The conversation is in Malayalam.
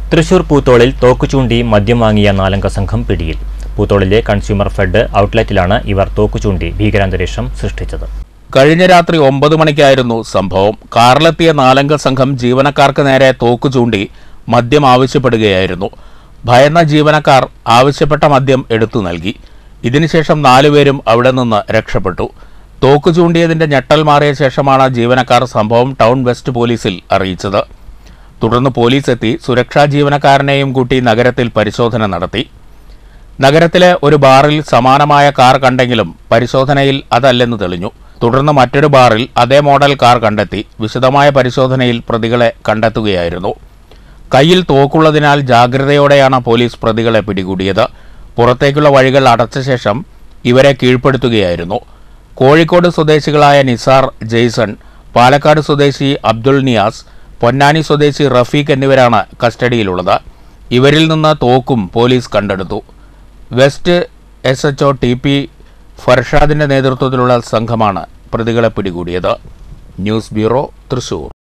തൃശൂർ പൂത്തോളിൽ തോക്കുചൂണ്ടി മദ്യം വാങ്ങിയ നാലംഗ സംഘം പിടിയിൽ പൂത്തോളിലെ കൺസ്യൂമർ ഫെഡ് ഔട്ട്ലെറ്റിലാണ് ഇവർ തോക്കുചൂണ്ടി ഭീകരാന്തരീക്ഷം സൃഷ്ടിച്ചത് കഴിഞ്ഞ രാത്രി ഒമ്പത് മണിക്കായിരുന്നു സംഭവം കാറിലെത്തിയ നാലംഗ സംഘം ജീവനക്കാർക്ക് നേരെ തോക്കു ചൂണ്ടി മദ്യം ആവശ്യപ്പെടുകയായിരുന്നു ഭയന്ന ജീവനക്കാർ ആവശ്യപ്പെട്ട മദ്യം എടുത്തു നൽകി ഇതിനുശേഷം നാലുപേരും അവിടെ നിന്ന് രക്ഷപ്പെട്ടു തോക്കു ചൂണ്ടിയതിന്റെ ഞെട്ടൽ മാറിയ ശേഷമാണ് ജീവനക്കാർ സംഭവം ടൗൺ വെസ്റ്റ് പോലീസിൽ അറിയിച്ചത് തുടർന്ന് പോലീസ് എത്തി സുരക്ഷാ ജീവനക്കാരനെയും കൂട്ടി നഗരത്തിൽ പരിശോധന നടത്തി നഗരത്തിലെ ഒരു ബാറിൽ സമാനമായ കാർ കണ്ടെങ്കിലും പരിശോധനയിൽ അതല്ലെന്ന് തെളിഞ്ഞു തുടർന്ന് മറ്റൊരു ബാറിൽ അതേ മോഡൽ കാർ കണ്ടെത്തി വിശദമായ പരിശോധനയിൽ പ്രതികളെ കണ്ടെത്തുകയായിരുന്നു കയ്യിൽ തോക്കുള്ളതിനാൽ ജാഗ്രതയോടെയാണ് പോലീസ് പ്രതികളെ പിടികൂടിയത് പുറത്തേക്കുള്ള വഴികൾ അടച്ച ശേഷം ഇവരെ കീഴ്പ്പെടുത്തുകയായിരുന്നു കോഴിക്കോട് സ്വദേശികളായ നിസാർ ജെയ്സൺ പാലക്കാട് സ്വദേശി അബ്ദുൾ നിയാസ് പൊന്നാനി സ്വദേശി റഫീഖ് എന്നിവരാണ് കസ്റ്റഡിയിലുള്ളത് ഇവരിൽ നിന്ന് തോക്കും പോലീസ് കണ്ടെടുത്തു west S H O T P ഫർഷാദിന്റെ നേതൃത്വത്തിലുള്ള സംഘമാണ് പ്രതികളെ പിടികൂടിയത് ന്യൂസ് ബ്യൂറോ തൃശൂർ